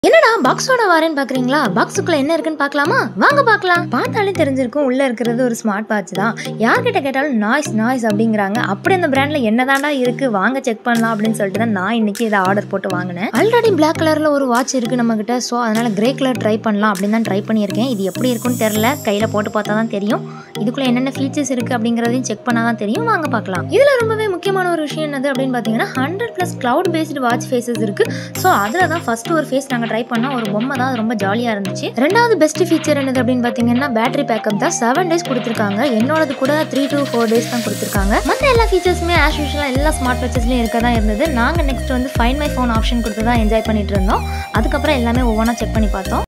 என்னடா பாக்ஸோட வரேன்னு பாக்குறீங்களா பாக்ஸுக்குள்ள என்ன இருக்குன்னு பார்க்கலாமா வாங்க பார்க்கலாம் பார்த்தாலே தெரிஞ்சிருக்கும் உள்ள இருக்கிறது ஒரு ஸ்மார்ட் வாட்ச் தான் யார்கிட்ட கேட்டாலும் நாய்ஸ் நாய்ஸ் அப்படிங்கிறாங்க அப்படி அந்த பிராண்ட்ல என்னதான்டா இருக்கு வாங்க செக் பண்ணலாம் அப்படின்னு சொல்லிட்டு தான் நான் இன்னைக்கு இதை ஆர்டர் போட்டு வாங்கினேன் ஆல்ரெடி பிளாக் கலர்ல ஒரு வாட்ச் இருக்கு நம்ம கிட்ட ஸோ அதனால கிரே கலர் ட்ரை பண்ணலாம் அப்படின்னு தான் ட்ரை பண்ணியிருக்கேன் இது எப்படி இருக்குன்னு தெரியல கையில போட்டு பார்த்தா தான் தெரியும் இதுக்குள்ள என்னென்ன ஃபீச்சர்ஸ் இருக்கு அப்படிங்கறதையும் செக் பண்ணா தான் தெரியும் வாங்க பார்க்கலாம் இதுல ரொம்பவே முக்கியமான ஒரு விஷயம் என்னது அப்படின்னு பார்த்தீங்கன்னா hundred plus cloud based watch faces இருக்கு ஸோ அதில் தான் ஃபர்ஸ்ட் ஒரு ஃபேஸ் நாங்கள் ட்ரை பண்ணோம் ஒரு பொம்மை தான் அது ரொம்ப ஜாலியாக இருந்துச்சு ரெண்டாவது பெஸ்ட் ஃபீச்சர் என்னது அப்படின்னு பார்த்தீங்கன்னா பேட்டரி பேக்கப் தான் செவன் டேஸ் கொடுத்துருக்காங்க என்னோடது கூட த்ரீ to ஃபோர் டேஸ் தான் கொடுத்துருக்காங்க மற்ற எல்லா ஃபீச்சர்ஸுமே ஆஸ் யூஷுவலாக எல்லா ஸ்மார்ட் வாட்சஸ்லையும் இருக்க தான் இருந்தது நாங்கள் நெக்ஸ்ட் வந்து ஃபைன் மை ஃபோன் ஆப்ஷன் கொடுத்து தான் என்ஜாய் பண்ணிட்டு இருந்தோம் அதுக்கப்புறம் எல்லாமே ஒவ்வொன்றா செக் பண்ணி பார்த்தோம்